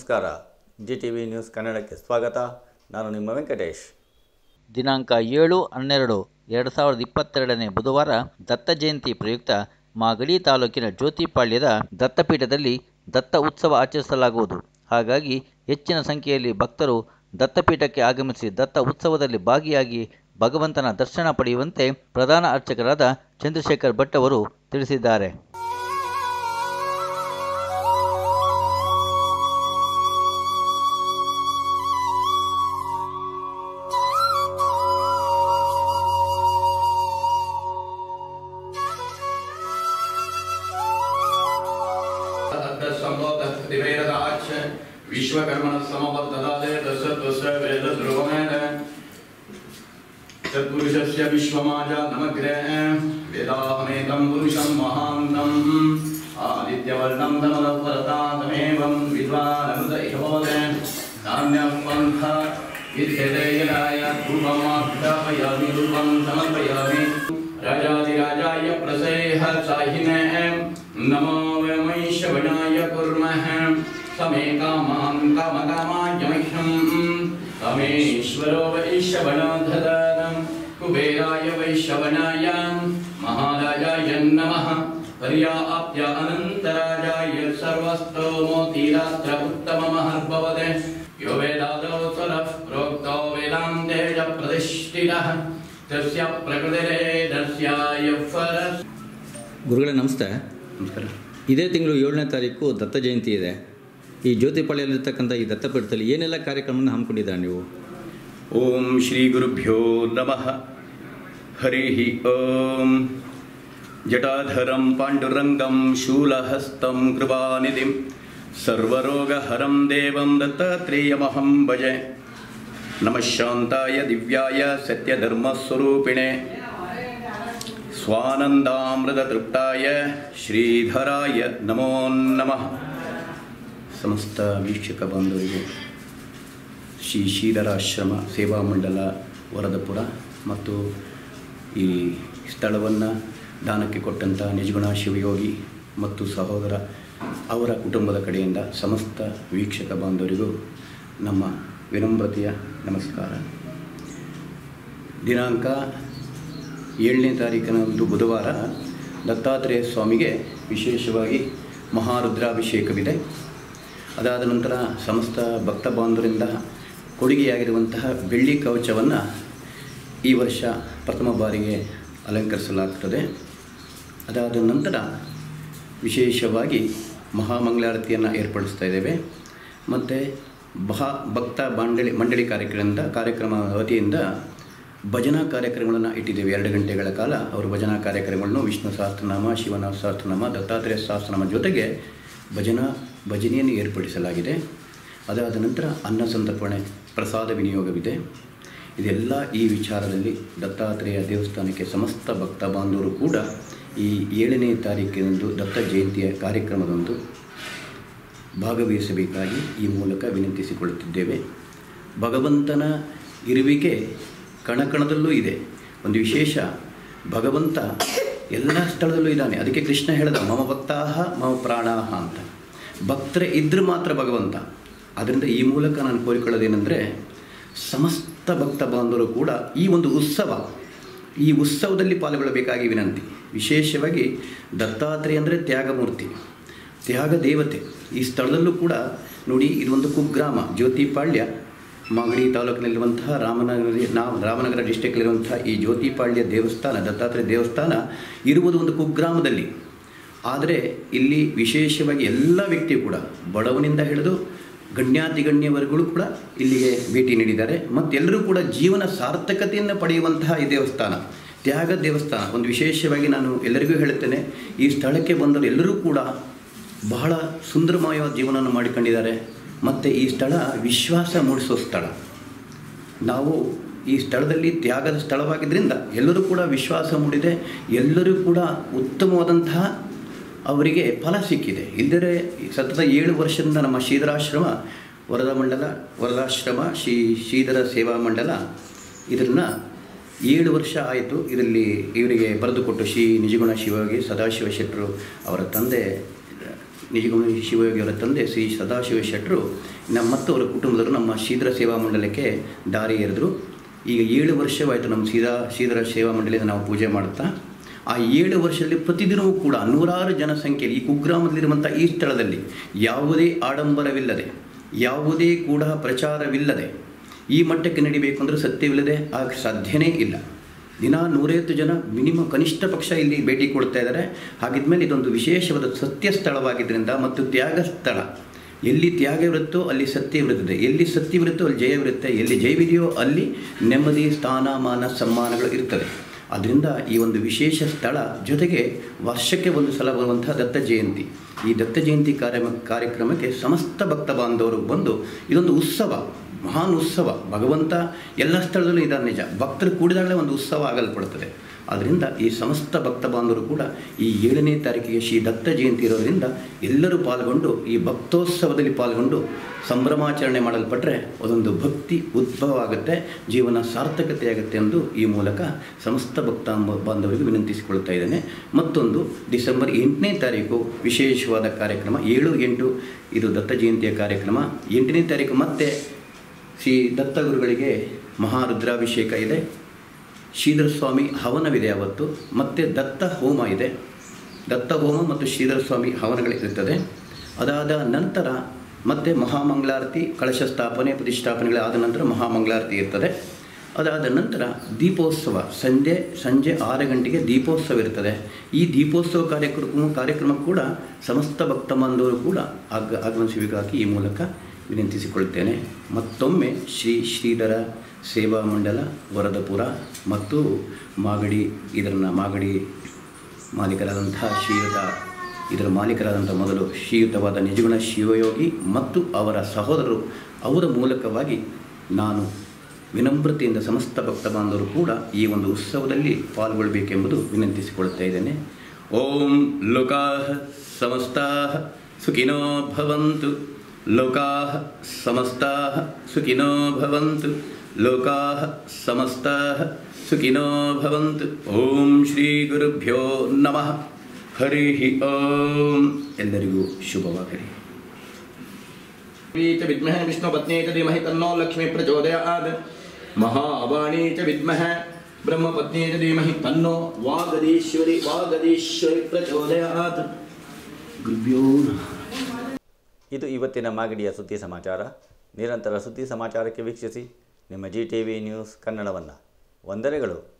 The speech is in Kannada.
ನಮಸ್ಕಾರ ಜಿ ಟಿ ವಿ ನ್ಯೂಸ್ ಕನ್ನಡಕ್ಕೆ ಸ್ವಾಗತ ನಾನು ನಿಮ್ಮ ವೆಂಕಟೇಶ್ ದಿನಾಂಕ ಏಳು ಹನ್ನೆರಡು ಎರಡು ಸಾವಿರದ ಇಪ್ಪತ್ತೆರಡನೇ ಬುಧವಾರ ದತ್ತ ಜಯಂತಿ ಪ್ರಯುಕ್ತ ಮಾಗಡಿ ತಾಲೂಕಿನ ಜ್ಯೋತಿಪಾಳ್ಯದ ದತ್ತಪೀಠದಲ್ಲಿ ದತ್ತ ಉತ್ಸವ ಆಚರಿಸಲಾಗುವುದು ಹಾಗಾಗಿ ಹೆಚ್ಚಿನ ಸಂಖ್ಯೆಯಲ್ಲಿ ಭಕ್ತರು ದತ್ತಪೀಠಕ್ಕೆ ಆಗಮಿಸಿ ದತ್ತ ಉತ್ಸವದಲ್ಲಿ ಭಾಗಿಯಾಗಿ ಭಗವಂತನ ದರ್ಶನ ಪಡೆಯುವಂತೆ ಪ್ರಧಾನ ಅರ್ಚಕರಾದ ಚಂದ್ರಶೇಖರ್ ಭಟ್ ಅವರು ತಿಳಿಸಿದ್ದಾರೆ संभोदतिवेददाच्च विश्वकर्मणः समवर्तदादे दशत्वस्य वेदध्रुवमेन तत्पुरुषस्य विश्वमाजा नमग्रे वेदाहमेतं पुरुषं महान्तम् आदित्यवर्णं तमलपरतातमेवं विद्वानमृत इहोदे नान्यः पन्थ विद्यते यदाय रूपमाख्यापयामि रूपं समर्पयामि राजाधिराजाय प्रसेह साहिने नमो वैश्रवणाय कुर्मः समे कामान् कामकामाय मह्यम् तमेश्वरो वैश्रवणो ददानं कुबेराय वैश्रवणाय महाराजाय नमः पर्याप्य अनन्तराजाय सर्वस्तोमोतिरात्र उत्तममहर्भवते यो वेदादौ सुरः प्रोक्तो वेदान्ते च प्रतिष्ठितः तस्य प्रकृतिरेदस्याय फलस् ಗುರುಗಳೇ ನಮಸ್ತೆ ನಮಸ್ಕಾರ ಇದೇ ತಿಂಗಳು ಏಳನೇ ತಾರೀಕು ದತ್ತ ಜಯಂತಿ ಇದೆ ಈ ಜ್ಯೋತಿಪಾಳ್ಯದಲ್ಲಿರ್ತಕ್ಕಂಥ ಈ ದತ್ತಪೀಠದಲ್ಲಿ ಏನೆಲ್ಲ ಕಾರ್ಯಕ್ರಮವನ್ನು ಹಮ್ಮಿಕೊಂಡಿದ್ದಾರೆ ನೀವು ಓಂ ಶ್ರೀ ಗುರುಭ್ಯೋ ನಮಃ ಹರಿ ಓಂ ಜಟಾಧರಂ ಪಾಂಡುರಂಗಂ ಶೂಲಹಸ್తం ಕೃಪಾನಿಧಿಂ ಸರ್ವರೋಗಹರಂ ದೇವಂ ದತ್ತಾತ್ರೇಯಮಹಂ ಭಜೆ ನಮಃ ಶಾಂತಾಯ ದಿವ್ಯಾಯ ಸತ್ಯಧರ್ಮಸ್ವರೂಪಿಣೆ ಸ್ವಾನಂದಾಮೃತತೃಪ್ತಾಯ ಶ್ರೀಧರಾಯ ನಮೋ ನಮಃ ಸಮಸ್ತ ವೀಕ್ಷಕ ಬಾಂಧವರಿಗೆ ಶ್ರೀ ಶ್ರೀಧರಾಶ್ರಮ ಸೇವಾ ಮಂಡಲ ವರದಪುರ ಮತ್ತು ಈ ಸ್ಥಳವನ್ನು ದಾನಕ್ಕೆ ಕೊಟ್ಟಂಥ ನಿಜಗುಣ ಶಿವಯೋಗಿ ಮತ್ತು ಸಹೋದರ ಅವರ ಕುಟುಂಬದ ಕಡೆಯಿಂದ ಸಮಸ್ತ ವೀಕ್ಷಕ ಬಾಂಧವರಿಗೂ ನಮ್ಮ ವಿನಮ್ರತೆಯ ನಮಸ್ಕಾರ ದಿನಾಂಕ ಏಳನೇ ತಾರೀಕಿನಂದು ಬುಧವಾರ ದತ್ತಾತ್ರೇಯ ಸ್ವಾಮಿಗೆ ವಿಶೇಷವಾಗಿ ಮಹಾರುದ್ರಾಭಿಷೇಕವಿದೆ ಅದಾದ ನಂತರ ಸಮಸ್ತ ಭಕ್ತ ಬಾಂಧವರಿಂದ ಕೊಡುಗೆಯಾಗಿರುವಂತಹ ಬೆಳ್ಳಿ ಕವಚವನ್ನು ಈ ವರ್ಷ ಪ್ರಥಮ ಬಾರಿಗೆ ಅಲಂಕರಿಸಲಾಗ್ತದೆ ಅದಾದ ನಂತರ ವಿಶೇಷವಾಗಿ ಮಹಾಮಂಗಳಾರತಿಯನ್ನು ಏರ್ಪಡಿಸ್ತಾ ಇದ್ದೇವೆ ಮತ್ತು ಮಹಾ ಭಕ್ತ ಮಂಡಳಿ ಮಂಡಳಿ ಕಾರ್ಯಕ್ರಮದಿಂದ ಕಾರ್ಯಕ್ರಮ ವತಿಯಿಂದ ಭಜನಾ ಕಾರ್ಯಕ್ರಮಗಳನ್ನು ಇಟ್ಟಿದ್ದೇವೆ ಎರಡು ಗಂಟೆಗಳ ಕಾಲ ಅವರು ಭಜನಾ ಕಾರ್ಯಕ್ರಮಗಳನ್ನು ವಿಷ್ಣು ಸಹಸ್ರನಾಮ ಶಿವನ ಸಹಸ್ರನಾಮ ದತ್ತಾತ್ರೇಯ ಸಹಸ್ರನಾಮ ಜೊತೆಗೆ ಭಜನಾ ಭಜನೆಯನ್ನು ಏರ್ಪಡಿಸಲಾಗಿದೆ ಅದಾದ ನಂತರ ಅನ್ನ ಸಂತರ್ಪಣೆ ಪ್ರಸಾದ ವಿನಿಯೋಗವಿದೆ ಇದೆಲ್ಲ ಈ ವಿಚಾರದಲ್ಲಿ ದತ್ತಾತ್ರೇಯ ದೇವಸ್ಥಾನಕ್ಕೆ ಸಮಸ್ತ ಭಕ್ತ ಬಾಂಧವರು ಕೂಡ ಈ ಏಳನೇ ತಾರೀಕಿನಂದು ದತ್ತ ಜಯಂತಿಯ ಕಾರ್ಯಕ್ರಮದಂದು ಭಾಗವಹಿಸಬೇಕಾಗಿ ಈ ಮೂಲಕ ವಿನಂತಿಸಿಕೊಳ್ಳುತ್ತಿದ್ದೇವೆ ಭಗವಂತನ ಇರುವಿಕೆ ಕಣಕಣದಲ್ಲೂ ಇದೆ ಒಂದು ವಿಶೇಷ ಭಗವಂತ ಎಲ್ಲ ಸ್ಥಳದಲ್ಲೂ ಇದ್ದಾನೆ ಅದಕ್ಕೆ ಕೃಷ್ಣ ಹೇಳಿದ ಮಮ ಭಕ್ತಾಹ ಮಮ ಪ್ರಾಣಾಹ ಅಂತ ಭಕ್ತರೇ ಇದ್ದರೆ ಮಾತ್ರ ಭಗವಂತ ಅದರಿಂದ ಈ ಮೂಲಕ ನಾನು ಕೋರಿಕೊಳ್ಳೋದೇನೆಂದರೆ ಸಮಸ್ತ ಭಕ್ತ ಬಾಂಧವರು ಕೂಡ ಈ ಒಂದು ಉತ್ಸವ ಈ ಉತ್ಸವದಲ್ಲಿ ಪಾಲ್ಗೊಳ್ಳಬೇಕಾಗಿ ವಿನಂತಿ ವಿಶೇಷವಾಗಿ ದತ್ತಾತ್ರೇಯ ಅಂದರೆ ತ್ಯಾಗಮೂರ್ತಿ ತ್ಯಾಗ ದೇವತೆ ಈ ಸ್ಥಳದಲ್ಲೂ ಕೂಡ ನೋಡಿ ಇದೊಂದು ಕುಗ್ರಾಮ ಜ್ಯೋತಿಪಾಳ್ಯ ಮಾಗಡಿ ತಾಲೂಕಿನಲ್ಲಿರುವಂತಹ ರಾಮನಗರ ನಾವು ರಾಮನಗರ ಡಿಸ್ಟಿಕ್ಲಿರುವಂತಹ ಈ ಜ್ಯೋತಿಪಾಳ್ಯ ದೇವಸ್ಥಾನ ದತ್ತಾತ್ರೇಯ ದೇವಸ್ಥಾನ ಇರುವುದು ಒಂದು ಕುಗ್ರಾಮದಲ್ಲಿ ಆದರೆ ಇಲ್ಲಿ ವಿಶೇಷವಾಗಿ ಎಲ್ಲ ವ್ಯಕ್ತಿಯು ಕೂಡ ಬಡವನಿಂದ ಹಿಡಿದು ಗಣ್ಯಾತಿಗಣ್ಯವರ್ಗಳು ಕೂಡ ಇಲ್ಲಿಗೆ ಭೇಟಿ ನೀಡಿದ್ದಾರೆ ಮತ್ತು ಎಲ್ಲರೂ ಕೂಡ ಜೀವನ ಸಾರ್ಥಕತೆಯನ್ನು ಪಡೆಯುವಂತಹ ಈ ದೇವಸ್ಥಾನ ತ್ಯಾಗ ದೇವಸ್ಥಾನ ಒಂದು ವಿಶೇಷವಾಗಿ ನಾನು ಎಲ್ಲರಿಗೂ ಹೇಳುತ್ತೇನೆ ಈ ಸ್ಥಳಕ್ಕೆ ಬಂದವರು ಎಲ್ಲರೂ ಕೂಡ ಬಹಳ ಸುಂದರಮಯವಾದ ಜೀವನವನ್ನು ಮಾಡಿಕೊಂಡಿದ್ದಾರೆ ಮತ್ತು ಈ ಸ್ಥಳ ವಿಶ್ವಾಸ ಮೂಡಿಸುವ ಸ್ಥಳ ನಾವು ಈ ಸ್ಥಳದಲ್ಲಿ ತ್ಯಾಗದ ಸ್ಥಳವಾಗಿದ್ದರಿಂದ ಎಲ್ಲರೂ ಕೂಡ ವಿಶ್ವಾಸ ಮೂಡಿದೆ ಎಲ್ಲರೂ ಕೂಡ ಉತ್ತಮವಾದಂತಹ ಅವರಿಗೆ ಫಲ ಸಿಕ್ಕಿದೆ ಇಲ್ಲದೇ ಸತತ ಏಳು ವರ್ಷದಿಂದ ನಮ್ಮ ಶ್ರೀಧರಾಶ್ರಮ ವರದ ಮಂಡಲ ವರದಾಶ್ರಮ ಶ್ರೀ ಶ್ರೀಧರ ಸೇವಾ ಮಂಡಲ ಇದನ್ನು ಏಳು ವರ್ಷ ಆಯಿತು ಇದರಲ್ಲಿ ಇವರಿಗೆ ಬರೆದುಕೊಟ್ಟು ಶ್ರೀ ನಿಜಗುಣ ಶಿವಯೋಗಿ ಸದಾಶಿವ ಶೆಟ್ಟರು ಅವರ ತಂದೆ ನಿಜಗುಣ ಶಿವಯೋಗಿಯವರ ತಂದೆ ಶ್ರೀ ಸದಾಶಿವ ಶೆಟ್ಟರು ನಮ್ಮ ಮತ್ತು ಅವರ ಕುಟುಂಬದವರು ನಮ್ಮ ಶ್ರೀಧರ ಸೇವಾ ಮಂಡಲಕ್ಕೆ ದಾರಿ ಎರೆದರು ಈಗ ಏಳು ವರ್ಷವಾಯಿತು ನಮ್ಮ ಸೀದಾ ಶ್ರೀಧರ ಸೇವಾ ಮಂಡಳಿಯಿಂದ ನಾವು ಪೂಜೆ ಮಾಡುತ್ತಾ ಆ ಏಳು ವರ್ಷದಲ್ಲಿ ಪ್ರತಿದಿನವೂ ಕೂಡ ನೂರಾರು ಜನಸಂಖ್ಯೆಯಲ್ಲಿ ಈ ಕುಗ್ರಾಮದಲ್ಲಿರುವಂಥ ಈ ಸ್ಥಳದಲ್ಲಿ ಯಾವುದೇ ಆಡಂಬರವಿಲ್ಲದೆ ಯಾವುದೇ ಕೂಡ ಪ್ರಚಾರವಿಲ್ಲದೆ ಈ ಮಟ್ಟಕ್ಕೆ ನಡಿಬೇಕು ಅಂದರೆ ಸತ್ಯವಿಲ್ಲದೆ ಆಗ ಸಾಧ್ಯನೇ ಇಲ್ಲ ದಿನ ನೂರೈವತ್ತು ಜನ ಮಿನಿಮಮ್ ಕನಿಷ್ಠ ಪಕ್ಷ ಇಲ್ಲಿ ಭೇಟಿ ಕೊಡ್ತಾ ಇದ್ದಾರೆ ಹಾಗಿದ್ಮೇಲೆ ಇದೊಂದು ವಿಶೇಷವಾದ ಸತ್ಯ ಸ್ಥಳವಾಗಿದ್ದರಿಂದ ಮತ್ತು ತ್ಯಾಗ ಸ್ಥಳ ಎಲ್ಲಿ ತ್ಯಾಗವಿರುತ್ತೋ ಅಲ್ಲಿ ಸತ್ಯವಿರುತ್ತದೆ ಎಲ್ಲಿ ಸತ್ಯವಿರುತ್ತೋ ಅಲ್ಲಿ ಜಯವಿರುತ್ತೆ ಎಲ್ಲಿ ಜಯವಿದೆಯೋ ಅಲ್ಲಿ ನೆಮ್ಮದಿ ಸ್ಥಾನಮಾನ ಸಮ್ಮಾನಗಳು ಇರ್ತದೆ ಅದರಿಂದ ಈ ಒಂದು ವಿಶೇಷ ಸ್ಥಳ ಜೊತೆಗೆ ವರ್ಷಕ್ಕೆ ಒಂದು ಸಲ ಬರುವಂತಹ ದತ್ತ ಜಯಂತಿ ಈ ದತ್ತ ಜಯಂತಿ ಕಾರ್ಯ ಕಾರ್ಯಕ್ರಮಕ್ಕೆ ಸಮಸ್ತ ಭಕ್ತ ಬಾಂಧವರು ಬಂದು ಇದೊಂದು ಉತ್ಸವ ಮಹಾನ್ ಉತ್ಸವ ಭಗವಂತ ಎಲ್ಲ ಸ್ಥಳದಲ್ಲೂ ಇದ್ದಾನೆ ನಿಜ ಭಕ್ತರು ಕೂಡಿದಾಗಲೇ ಒಂದು ಉತ್ಸವ ಆಗಲ್ಪಡುತ್ತದೆ ಆದ್ದರಿಂದ ಈ ಸಮಸ್ತ ಭಕ್ತ ಬಾಂಧವರು ಕೂಡ ಈ ಏಳನೇ ತಾರೀಕಿಗೆ ಶ್ರೀ ದತ್ತ ಜಯಂತಿ ಇರೋದರಿಂದ ಎಲ್ಲರೂ ಪಾಲ್ಗೊಂಡು ಈ ಭಕ್ತೋತ್ಸವದಲ್ಲಿ ಪಾಲ್ಗೊಂಡು ಸಂಭ್ರಮಾಚರಣೆ ಮಾಡಲ್ಪಟ್ಟರೆ ಅದೊಂದು ಭಕ್ತಿ ಉದ್ಭವ ಆಗುತ್ತೆ ಜೀವನ ಸಾರ್ಥಕತೆಯಾಗುತ್ತೆ ಎಂದು ಈ ಮೂಲಕ ಸಮಸ್ತ ಭಕ್ತ ಬಾಂಧವರಿಗೆ ವಿನಂತಿಸಿಕೊಳ್ತಾ ಇದ್ದೇನೆ ಮತ್ತೊಂದು ಡಿಸೆಂಬರ್ ಎಂಟನೇ ತಾರೀಕು ವಿಶೇಷವಾದ ಕಾರ್ಯಕ್ರಮ ಏಳು ಎಂಟು ಇದು ದತ್ತ ಜಯಂತಿಯ ಕಾರ್ಯಕ್ರಮ ಎಂಟನೇ ತಾರೀಕು ಮತ್ತೆ ಶ್ರೀ ದತ್ತಗುರುಗಳಿಗೆ ಮಹಾರುದ್ರಾಭಿಷೇಕ ಇದೆ ಶ್ರೀಧರ ಸ್ವಾಮಿ ಹವನವಿದೆ ಅವತ್ತು ಮತ್ತು ದತ್ತ ಹೋಮ ಇದೆ ದತ್ತ ಹೋಮ ಮತ್ತು ಶ್ರೀಧರ ಸ್ವಾಮಿ ಹವನಗಳಿರುತ್ತದೆ ಅದಾದ ನಂತರ ಮತ್ತೆ ಮಹಾಮಂಗಳಾರತಿ ಕಳಶ ಸ್ಥಾಪನೆ ಪ್ರತಿಷ್ಠಾಪನೆಗಳಾದ ನಂತರ ಮಹಾಮಂಗಳಾರತಿ ಇರ್ತದೆ ಅದಾದ ನಂತರ ದೀಪೋತ್ಸವ ಸಂಜೆ ಸಂಜೆ ಆರು ಗಂಟೆಗೆ ದೀಪೋತ್ಸವ ಇರ್ತದೆ ಈ ದೀಪೋತ್ಸವ ಕಾರ್ಯಕ್ರಮ ಕಾರ್ಯಕ್ರಮ ಕೂಡ ಸಮಸ್ತ ಭಕ್ತ ಬಾಂಧವರು ಕೂಡ ಆಗ ಆಗಮಿಸಬೇಕಾಗಿ ಈ ಮೂಲಕ ವಿನಂತಿಸಿಕೊಳ್ಳುತ್ತೇನೆ ಮತ್ತೊಮ್ಮೆ ಶ್ರೀ ಶ್ರೀಧರ ಸೇವಾ ಮಂಡಲ ವರದಪುರ ಮತ್ತು ಮಾಗಡಿ ಇದರನ್ನು ಮಾಗಡಿ ಮಾಲೀಕರಾದಂತಹ ಶ್ರೀಯುತ ಇದರ ಮಾಲೀಕರಾದಂಥ ಮೊದಲು ಶ್ರೀಯುತವಾದ ನಿಜಗುಣ ಶಿವಯೋಗಿ ಮತ್ತು ಅವರ ಸಹೋದರರು ಅವರ ಮೂಲಕವಾಗಿ ನಾನು ವಿನಮ್ರತೆಯಿಂದ ಸಮಸ್ತ ಭಕ್ತ ಬಾಂಧವರು ಕೂಡ ಈ ಒಂದು ಉತ್ಸವದಲ್ಲಿ ಪಾಲ್ಗೊಳ್ಳಬೇಕೆಂಬುದು ವಿನಂತಿಸಿಕೊಳ್ಳುತ್ತಾ ಇದ್ದೇನೆ ಓಂ ಲೋಕಾ ಸಮಸ್ತಾ ಸುಖಿನೋ ಭವಂತು ಲೋಕಾ ಸಮಸ್ತಾ ಸುಖಿನೋ ಭವಂತು ಲೋಕಾ ಸಮಸ್ತಾ ಸುಖಿನೋ ಭವಂತು ಓಂ ಶ್ರೀ ಗುರುಭ್ಯೋ ನಮಃ ಹರಿ ಓಂ ಎಲ್ಲರಿಗೂ ಶುಭವಾಗಲಿ च विद्महे विष्णुपत्नी च धीमहि तन्नो लक्ष्मी प्रचोदयात् महावाणी च विद्महे ब्रह्मपत्नी च धीमहि तन्नो वागदीश्वरी वागदीश्वरी प्रचोदयात् ಗುರುಭ್ಯೋ ನಮಃ ಇದು ಇವತ್ತಿನ ಮಾಗಡಿಯ ಸುದ್ದಿ ಸಮಾಚಾರ ನಿರಂತರ ಸುದ್ದಿ ಸಮಾಚಾರಕ್ಕೆ ವೀಕ್ಷಿಸಿ ನಿಮ್ಮ ಜಿ ಟಿ ವಿ ನ್ಯೂಸ್ ಕನ್ನಡವನ್ನು ವಂದನೆಗಳು